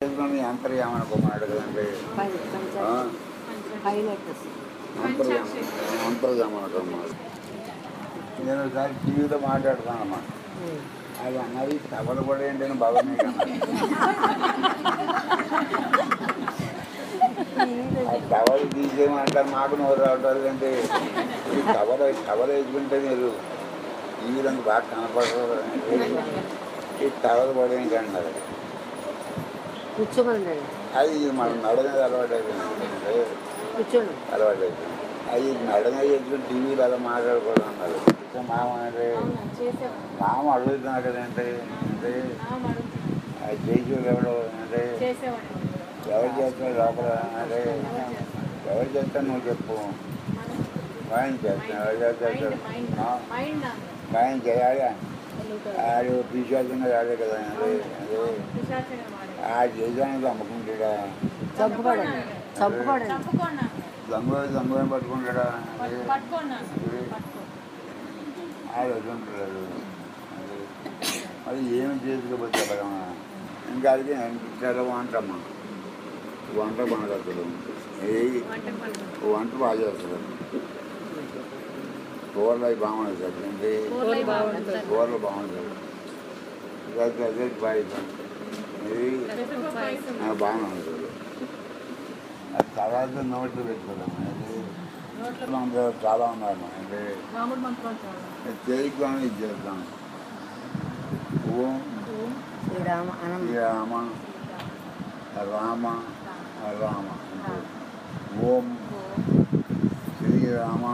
తెలుగులోని అంతర్యామని కుమారుడు కదండి ఆ? హైలైట్ వస్తుంది అంతర్యామ అంతర్యామని కుమారుడు నేను ఒకసారి టీవీలో మాట్లాడతాను అన్నమాట అది అన్నది కవర్ కూడా ఏంటని బాగానే ఆ కవర్ తీసేయమంటారు మాకు నోరు రావటాలు అంటే ఈ కవర్ కవర్ వేసుకుంటే మీరు టీవీలో బాగా కనపడరు ఈ కవర్ పడేంటి అన్నారు కూర్చోమన్నాడు అది మనం నడనేది అలవాటు అయిపోయింది కూర్చోండి అలవాటు అయిపోయింది అది నడనే చేసుకుని టీవీలో అలా మాట్లాడుకోవడం అన్నారు మామ అంటే మామ అడుగుతున్నారు కదంటే అంటే అది చేసేవాడు ఎవడు అంటే ఎవరు చేస్తాడు లోపల అంటే ఎవరు చేస్తాను నువ్వు చెప్పు మాయం చేస్తాను ఎవరు చేస్తాడు మాయం చేయాలి ఆడు పిశాచంగా రాలే కదా అదే అదే ఆ చేసానికి అమ్ముకుంటాడా చంపుకోడండి చంపుకోడండి దొంగ దొంగ పట్టుకుంటాడా అదే ఆలోచుంటాడు అదే అది ఏమి చేసుకోవచ్చు అలాగమ్మా ఇంకా అది చాలా వంటమ్మా వంట బాగుంటుంది ఏ వంట బాగా చేస్తారు కూరలు అవి బాగుంటుంది సార్ అంటే కూరలు బాగుంటుంది లేకపోతే అదే పాయసం ఇది ఆ, బాగుంటుంది అది తర్వాత నోట్లు పెట్టుకోవడం అది అందరూ చాలా ఉన్నారు అంటే తేలిగ్గానే ఇది చేద్దాం ఓం శ్రీరామ అనం శ్రీరామ రామ రామ అంటే ఓం శ్రీరామ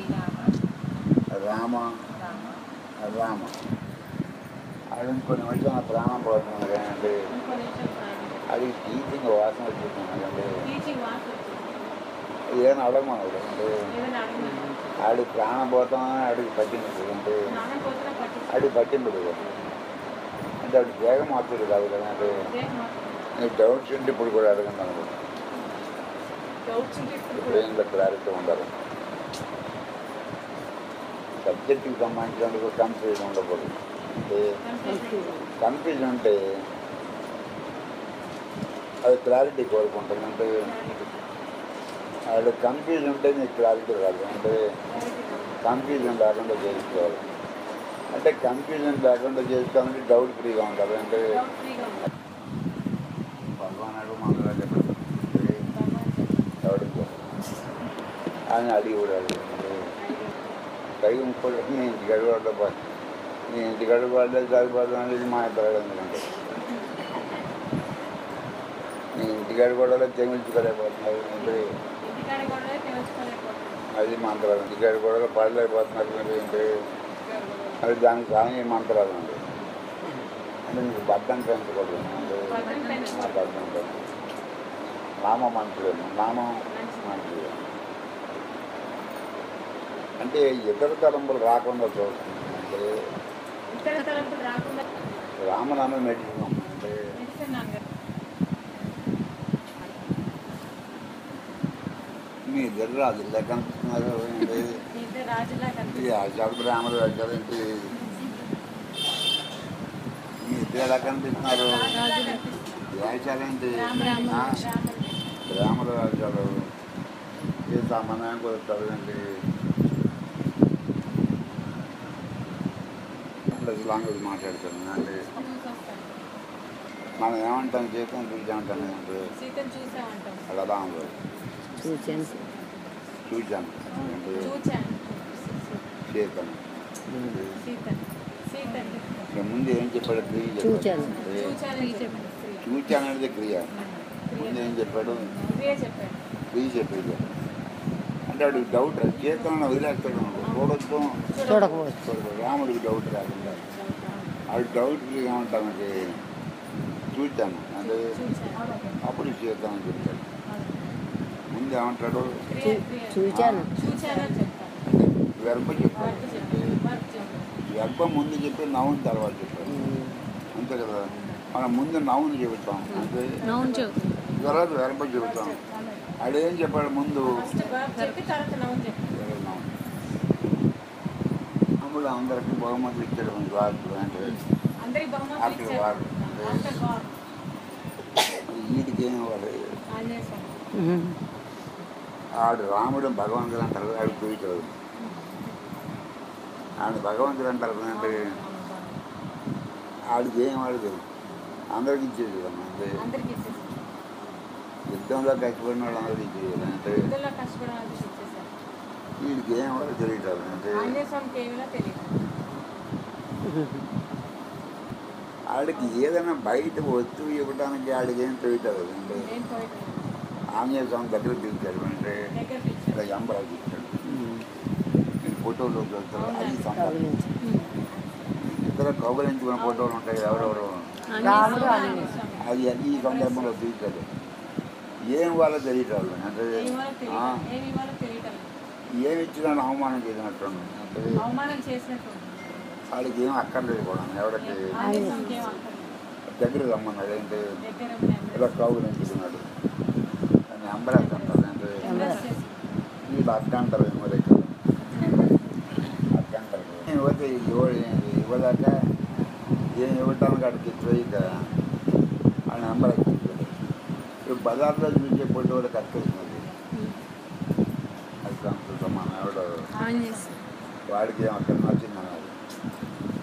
రామ రామ అది కొన్ని వచ్చి నా ప్రాణం పోతున్నాను అంటే అది టీచింగ్ వాసన వచ్చింది అంటే ఏదైనా అడగమన్నాడు అంటే ఆడి ప్రాణం పోతామని ఆడికి పట్టింది అంటే ఆడికి పట్టింది కదా అంటే ఆడి వేగం మార్చుడు కాదు కదా అంటే నీకు డౌట్స్ ఉంటే ఇప్పుడు కూడా అడగండి అనుకో బ్రెయిన్లో క్లారిటీ ఉండాలి సబ్జెక్ట్కి సంబంధించినందుకు కన్ఫ్యూజన్ ఉండకూడదు అంటే కన్ఫ్యూజన్ ఉంటే అది క్లారిటీ కోరుకుంటుంది అంటే అది కన్ఫ్యూజన్ ఉంటే నీకు క్లారిటీ రాదు అంటే కన్ఫ్యూజన్ లేకుండా చేసుకోవాలి అంటే కన్ఫ్యూజన్ లేకుండా చేసుకోవాలంటే డౌట్ ఫ్రీగా ఉండాలి అంటే భగవానుడు మనలో చెప్పండి డౌట్ అని అడిగి కూడా అడిగి కై ఇంకోటి నీ ఇంటికి అడగడం పోయి నీ ఇంటికి అడగలేదు సరిపోతుంది అనేది మా ఇద్దరు ఎందుకంటే నీ ఇంటికి అడగడం తెమిల్చుకోలేకపోతున్నారు అంటే అది మంత్రాలు ఇంటికాడ కూడా పడలేకపోతున్నారు మీరు ఏంటి అది దానికి కానీ మంత్రాలు అండి అంటే మీకు బద్దం పెంచకూడదు అంటే నా బద్దం పెంచు నామ మంచిదేమో నామం మంచిది అంటే ఇతర తలంపులు రాకుండా చూస్తుంది అంటే రామనామ మెడిసిన్ అంటే మీ ఇద్దరు రాదు ఇలా కనిపిస్తున్నారు ఏంటి ఇది ఆచార్య రాముడు వచ్చారేంటి మీ ఇద్దరు ఎలా కనిపిస్తున్నారు ఆచారేంటి రాముడు రాజాలు ఏ సమన్వయం కుదురుతారు ఏంటి లాంగ్వేజ్ మాట్లాడుతాను అంటే మనం ఏమంటాం జీతం చూసామంటాం అంటే సీతను చూసామంటాం అలా రాముడు చూశాను చూశాను అంటే చూచాను చేతాను సీతను సీతని ఇక ముందు ఏం చెప్పాడు క్రియ చెప్పాడు. చూచాను. అంటే చూచాను చెప్పాడు చూచాను అనేది క్రియ ముందు ఏం చెప్పాడు క్రియ చెప్పాడు క్రియ చెప్పేది అంటే వాడు డౌట్ చేతన వదిలేస్తాడు చూడొచ్చు చూడకపోవచ్చు చూడదు రాముడికి డౌట్ రాకుండా ఆ డౌట్ ఏమంటామంటే చూచాను అంటే చూచాను అప్పుడు చేద్దామని చెప్తాడు ముందు ఏమంటాడు క్రియ చూ- క్రియ చూచాను చూచాను అని చెప్తాను వెర్బ చెప్పాడు వర్క్ చెప్పాడు వర్క్ చెప్పాడు వెర్బ ముందు చెప్పి నవ్వుని తర్వాత చెప్పాడు అంతే కదా మనం ముందు నవ్వుని చెబుతాం అంటే నౌన్ చెప్తాను తర్వాత వెర్బ చెబుతాం ఆడేం చెప్పాడు ముందు ఫస్ట్ వర్క్ చెప్పి తర్వాత నౌన్ చెప్పాడు వెళ్దాం. అప్పుడు అందరికి బహుమతులు ఇచ్చాడు మనకి వార్తలు అంటే అందరికి బహుమతులు After ఇచ్చాడు war. ఆఫ్టర్ వార్ ఏం వాళ్ళు ఆంజనేయ స్వామి ఉమ్. ఆడు రాముడు భగవంతుడు అంటారు ఆడు చూపించాడు ఆడు భగవంతుడు అంటారు అంటే ఆడికి ఏం వాడు అందరికి ఇచ్చేది కదా అంటే అందరికి ఇచ్చేసారు యుద్ధంలో కష్టపడిన వాళ్ళు అందరికి ఇచ్చేది అంటే ఇద్దరులో కష్టపడిన వాళ్ళకి ఇచ్చేసారు వీడికి ఏం వాడు తెలియదు అంటే ఆంజనేయ స్వామికి ఏమిలో తెలియదు ఆడికి ఏదైనా బయట వస్తువు ఇవ్వడానికి ఆడికి ఏం తెలియదు అంటే ఏం పోయిపోయింది ఆంజనేయ స్వామి దగ్గర పిలిచాడు అంటే దగ్గర పిలిచారు ఇలా ఎంబరాజు ఇచ్చాడు ఉమ్. నేను ఫోటోలో చూస్తాను అది సంబంధం కౌగిలించు. ఇద్దరు కౌగలించుకున్న ఫోటోలు ఉంటాయి ఎవరెవరు రాముడు ఆంజనేయ స్వామి అది అది ఈ సందర్భంలో తీర్చాడు ఏం వాళ్ళో తెలియటం అంటే ఏమి ఇవ్వాలో ఆ, తెలియదు ఏమి ఇవ్వాలో తెలియటం లేదు. ఏమి ఇచ్చినా అవమానం చేసినట్టు అంటే అవమానం చేసినట్టు ఉంది. వాడికి ఏం అక్కర్లేదు కూడా ఎవరికి ఆంజనేయ స్వామికి ఏం అక్కర్లేదు. దగ్గర రమ్మన్నాడు ఏంటి దగ్గర ఉండే ఇలా కౌగులించుకున్నాడు అని అంబరాజ్ అంటారు అంటే ఎంబ్రాస్ చేసి వీళ్ళు అక్క అంటారు ఏమో దగ్గర అక్క అంటారు ఇవ్వతే ఇవ్వ ఇవ్వదాక ఏం ఇవ్వటానికి అక్కడికి ఇచ్చిపోయి ఆయన అంబరాజ్ చెప్పాడు ఇప్పుడు బజార్లో చూసే పొట్టి కూడా కట్టుకుంటుంది అది సంస్కృతం మన ఎవడు ఆంజనేయ స్వామి. వాడికి ఏం అక్కడ నచ్చింది అన్నాడు